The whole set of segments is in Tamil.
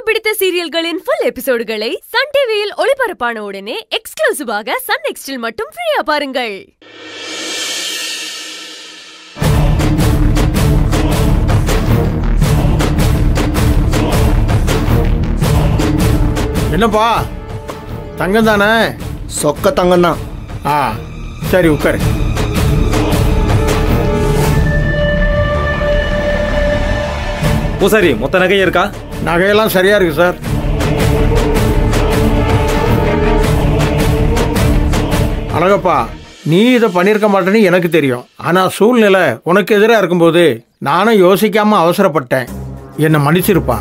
பிடித்த சீரியல்களின் ஃபுல் எபிசோடுகளை சன் டிவியில் ஒளிபரப்பான உடனே எக்ஸ்க்ளூசிவாக சன் நெக்ஸ்டில் மட்டும் ஃப்ரீயா பாருங்கள் என்னப்பா தங்கம் தானே சொக்க தங்கம் தான் ஆ சரி உட்காரு பூசாரி மொத்த நகையும் இருக்கா நகையெல்லாம் சரியா இருக்கு சார் அழகப்பா நீ இதை பண்ணியிருக்க மாட்டேன்னு எனக்கு தெரியும் ஆனால் சூழ்நிலை உனக்கு எதிராக இருக்கும்போது நானும் யோசிக்காம அவசரப்பட்டேன் என்னை மன்னிச்சிருப்பா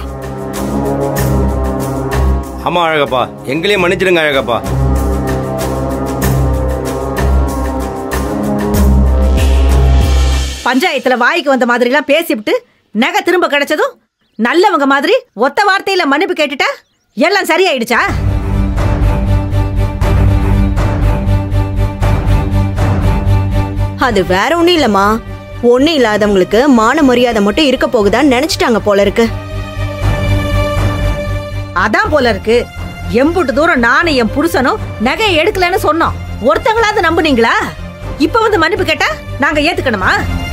ஆமா அழகப்பா எங்களையும் மன்னிச்சிடுங்க அழகப்பா பஞ்சாயத்துல வாய்க்கு வந்த மாதிரி எல்லாம் பேசிவிட்டு நகை திரும்ப கிடைச்சதும் நல்லவங்க மாதிரி ஒத்த வார்த்தையில மன்னிப்பு கேட்டுட்டா எல்லாம் சரியாயிடுச்சா அது வேற ஒண்ணும் இல்லம்மா ஒண்ணு இல்லாதவங்களுக்கு மான மரியாதை மட்டும் இருக்க போகுதான்னு நினைச்சிட்டாங்க போல இருக்கு அதான் போல இருக்கு எம்புட்டு தூரம் நானும் என் புருஷனும் நகையை எடுக்கலன்னு சொன்னோம் ஒருத்தங்களாவது நம்புனீங்களா இப்ப வந்து மன்னிப்பு கேட்டா நாங்க ஏத்துக்கணுமா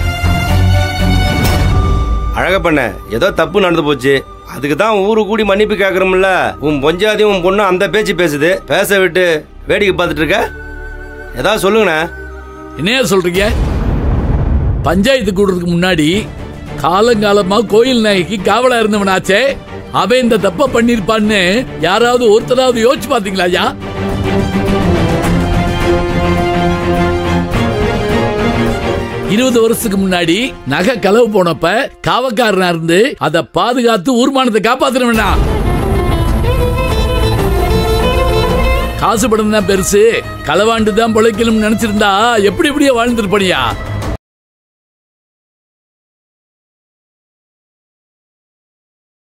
அழகப்பண்ண ஏதோ தப்பு நடந்து போச்சு அதுக்கு தான் ஊரு கூடி மன்னிப்பு கேட்கறோம்ல உன் பொஞ்சாதியும் உன் பொண்ணு அந்த பேச்சு பேசுது பேச விட்டு வேடிக்கை பார்த்துட்டு இருக்க ஏதாவது சொல்லுங்கண்ணே என்னையா சொல்றீங்க பஞ்சாயத்து கூடுறதுக்கு முன்னாடி காலங்காலமா கோயில் நாய்க்கு காவலா இருந்தவனாச்சே அவன் இந்த தப்ப பண்ணிருப்பான்னு யாராவது ஒருத்தராவது யோசிச்சு பாத்தீங்களா ஐயா இருபது வருஷத்துக்கு முன்னாடி நகை களவு போனப்ப காவக்காரனா இருந்து அதை பாதுகாத்து ஊர்மானத்தை காப்பாத்தணும்னா காசு படம் தான் பெருசு களவாண்டு தான் பிழைக்கணும்னு நினைச்சிருந்தா எப்படி எப்படியோ வாழ்ந்துருப்பனியா